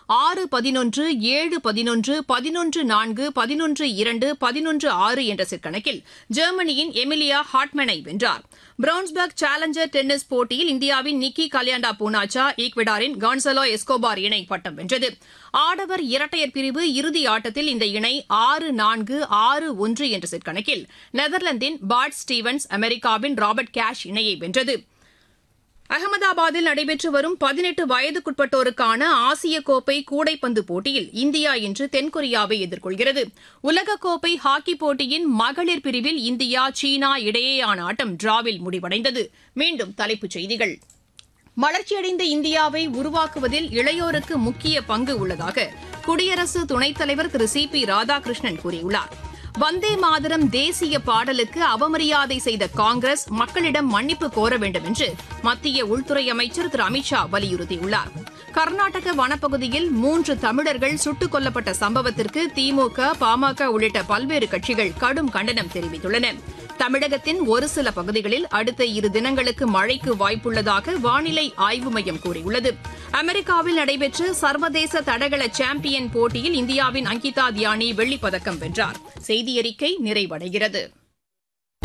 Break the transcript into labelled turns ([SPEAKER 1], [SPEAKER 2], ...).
[SPEAKER 1] ஆறு பதினொன்று ஏழு பதினொன்று பதினொன்று நான்கு பதினொன்று இரண்டு பதினொன்று ஆறு என்ற செட் கணக்கில் ஜெர்மனியின் எமிலியா ஹாட்மேனை வென்றார் பிரவுன்ஸ்பர்க் சேலஞ்சர் டென்னிஸ் போட்டியில் இந்தியாவின் நிக்கி கல்யாண்டா பூனாச்சா ஈக்வடாரின் கான்சலோ எஸ்கோபார் இணை பட்டம் வென்றது ஆடவர் இரட்டையர் பிரிவு இறுதி ஆட்டத்தில் இந்த இணை ஆறு நான்கு ஆறு ஒன்று என்ற செட் கணக்கில் நெதர்லாந்தின் பாட் ஸ்டீவன்ஸ் அமெரிக்காவின் ராபர்ட் கேஷ் இணையை வென்றது அகமதாபாத்தில் நடைபெற்று வரும் பதினெட்டு வயதுக்குட்பட்டோருக்கான ஆசிய கோப்பை கூடைப்பந்து போட்டியில் இந்தியா இன்று தென்கொரியாவை எதிர்கொள்கிறது உலகக்கோப்பை ஹாக்கி போட்டியின் மகளிர் பிரிவில் இந்தியா சீனா இடையேயான ஆட்டம் டிராவில் முடிவடைந்தது மீண்டும் தலைப்புச் செய்திகள் வளர்ச்சியடைந்த இந்தியாவை உருவாக்குவதில் இளையோருக்கு முக்கிய பங்கு உள்ளதாக குடியரசு துணைத் தலைவர் திரு சி பி ராதாகிருஷ்ணன் கூறியுள்ளார் வந்தே மாதரம் தேசிய பாடலுக்கு அவமரியாதை செய்த காங்கிரஸ் மக்களிடம் மன்னிப்பு கோர வேண்டும் என்று மத்திய உள்துறை அமைச்சர் திரு அமித்ஷா வலியுறுத்தியுள்ளார் கர்நாடக வனப்பகுதியில் மூன்று தமிழர்கள் சுட்டுக் கொல்லப்பட்ட சம்பவத்திற்கு திமுக பாமக உள்ளிட்ட பல்வேறு கட்சிகள் கடும் கண்டனம் தெரிவித்துள்ளன தமிழகத்தின் ஒரு சில பகுதிகளில் அடுத்த இரு தினங்களுக்கு மழைக்கு வாய்ப்புள்ளதாக வானிலை ஆய்வு மையம் கூறியுள்ளது அமெரிக்காவில் நடைபெற்ற சர்வதேச தடகள சாம்பியன் போட்டியில் இந்தியாவின் அங்கிதா தியானி வெள்ளிப்பதக்கம் வென்றார் செய்தியறிக்கை நிறைவடைகிறது